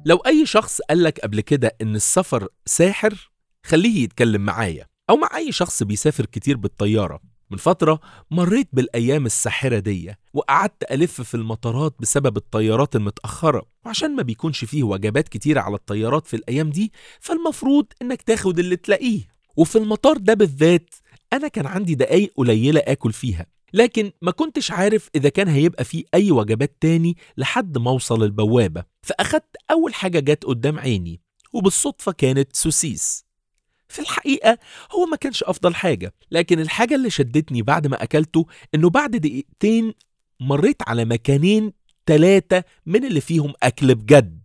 لو أي شخص قالك قبل كده إن السفر ساحر خليه يتكلم معايا أو مع أي شخص بيسافر كتير بالطيارة من فترة مريت بالأيام الساحرة دي وقعدت ألف في المطارات بسبب الطيارات المتأخرة وعشان ما بيكونش فيه وجبات كتيرة على الطيارات في الأيام دي فالمفروض إنك تاخد اللي تلاقيه وفي المطار ده بالذات أنا كان عندي دقايق قليلة آكل فيها لكن ما كنتش عارف إذا كان هيبقى فيه أي وجبات تاني لحد ما أوصل البوابة فأخدت أول حاجة جت قدام عيني وبالصدفة كانت سوسيس في الحقيقة هو ما كانش أفضل حاجة لكن الحاجة اللي شدتني بعد ما أكلته إنه بعد دقيقتين مريت على مكانين تلاتة من اللي فيهم أكل بجد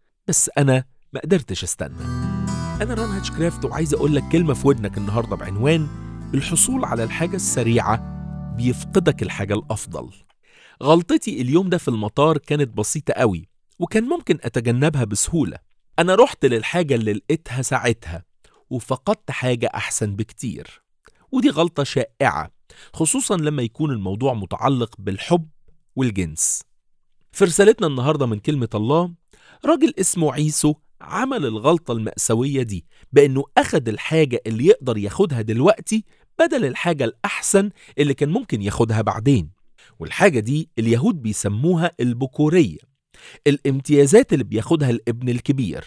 بس أنا ما قدرتش استنى أنا ران هاتشكرافت وعايز أقول لك كلمة في ودنك النهاردة بعنوان الحصول على الحاجة السريعة بيفقدك الحاجة الأفضل غلطتي اليوم ده في المطار كانت بسيطة قوي وكان ممكن أتجنبها بسهولة أنا رحت للحاجة اللي لقيتها ساعتها وفقدت حاجة أحسن بكتير ودي غلطة شائعة خصوصا لما يكون الموضوع متعلق بالحب والجنس في رسالتنا النهاردة من كلمة الله راجل اسمه عيسو عمل الغلطة المأساوية دي بأنه أخد الحاجة اللي يقدر ياخدها دلوقتي بدل الحاجة الأحسن اللي كان ممكن ياخدها بعدين والحاجة دي اليهود بيسموها البكورية الامتيازات اللي بياخدها الابن الكبير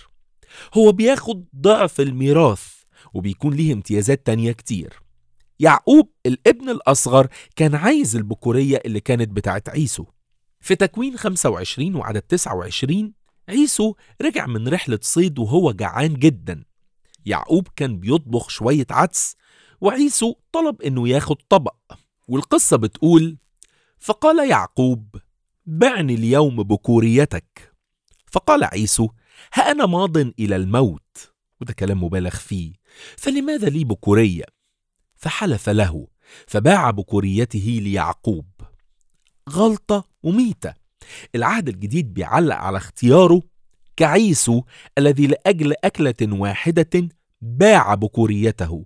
هو بياخد ضعف الميراث وبيكون ليه امتيازات تانية كتير يعقوب الابن الأصغر كان عايز البكورية اللي كانت بتاعت عيسو في تكوين 25 وعدد 29 عيسو رجع من رحلة صيد وهو جعان جدا يعقوب كان بيطبخ شوية عدس وعيسو طلب انه ياخد طبق والقصة بتقول فقال يعقوب بعني اليوم بكوريتك فقال عيسو ها أنا ماض إلى الموت وده كلام مبالغ فيه فلماذا لي بكورية فحلف له فباع بكوريته ليعقوب غلطة مميتة العهد الجديد بيعلق على اختياره كعيسو الذي لأجل أكلة واحدة باع بكوريته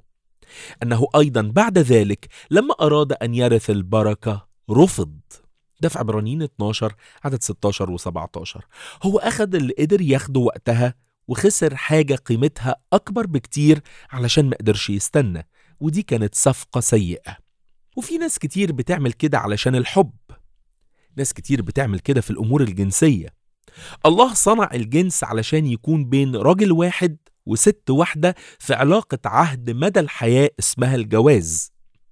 أنه أيضا بعد ذلك لما أراد أن يرث البركة رفض ده في عبرانيين 12 عدد 16 و17 هو أخذ اللي قدر ياخده وقتها وخسر حاجة قيمتها أكبر بكتير علشان ما قدرش يستنى ودي كانت صفقة سيئة وفي ناس كتير بتعمل كده علشان الحب ناس كتير بتعمل كده في الأمور الجنسية الله صنع الجنس علشان يكون بين راجل واحد وست واحدة في علاقة عهد مدى الحياة اسمها الجواز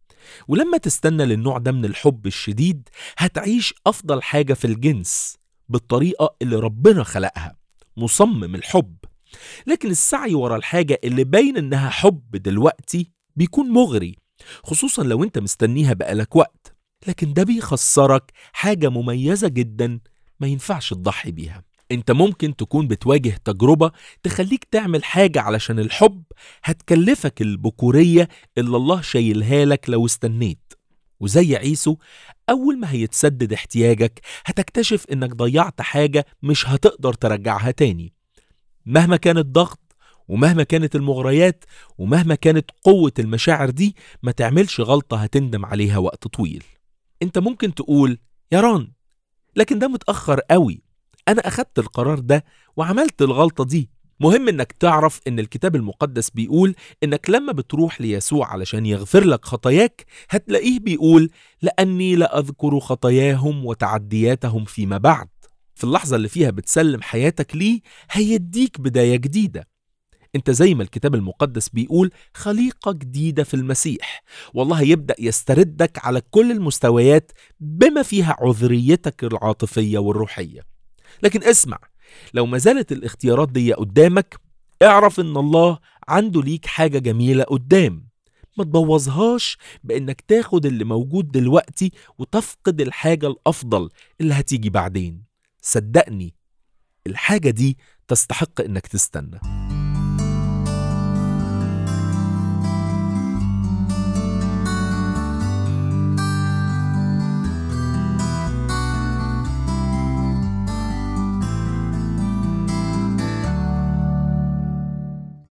ولما تستنى للنوع ده من الحب الشديد هتعيش أفضل حاجة في الجنس بالطريقة اللي ربنا خلقها مصمم الحب لكن السعي ورا الحاجة اللي باين إنها حب دلوقتي بيكون مغري خصوصا لو انت مستنيها بقالك وقت لكن ده بيخسرك حاجة مميزة جدا ما ينفعش تضحي بيها انت ممكن تكون بتواجه تجربة تخليك تعمل حاجة علشان الحب هتكلفك البكورية اللي الله شايلها لك لو استنيت وزي عيسو أول ما هيتسدد احتياجك هتكتشف إنك ضيعت حاجة مش هتقدر ترجعها تاني مهما كان الضغط ومهما كانت المغريات ومهما كانت قوة المشاعر دي ما تعملش غلطة هتندم عليها وقت طويل انت ممكن تقول يا ران لكن ده متأخر قوي أنا أخدت القرار ده وعملت الغلطة دي مهم إنك تعرف إن الكتاب المقدس بيقول إنك لما بتروح ليسوع علشان يغفر لك خطاياك هتلاقيه بيقول لأني لا أذكر خطاياهم وتعدياتهم فيما بعد في اللحظة اللي فيها بتسلم حياتك ليه هيديك بداية جديدة انت زي ما الكتاب المقدس بيقول خليقة جديدة في المسيح والله يبدأ يستردك على كل المستويات بما فيها عذريتك العاطفية والروحية لكن اسمع لو ما زالت الاختيارات دي قدامك اعرف ان الله عنده ليك حاجة جميلة قدام ما تبوظهاش بانك تاخد اللي موجود دلوقتي وتفقد الحاجة الافضل اللي هتيجي بعدين صدقني الحاجة دي تستحق انك تستنى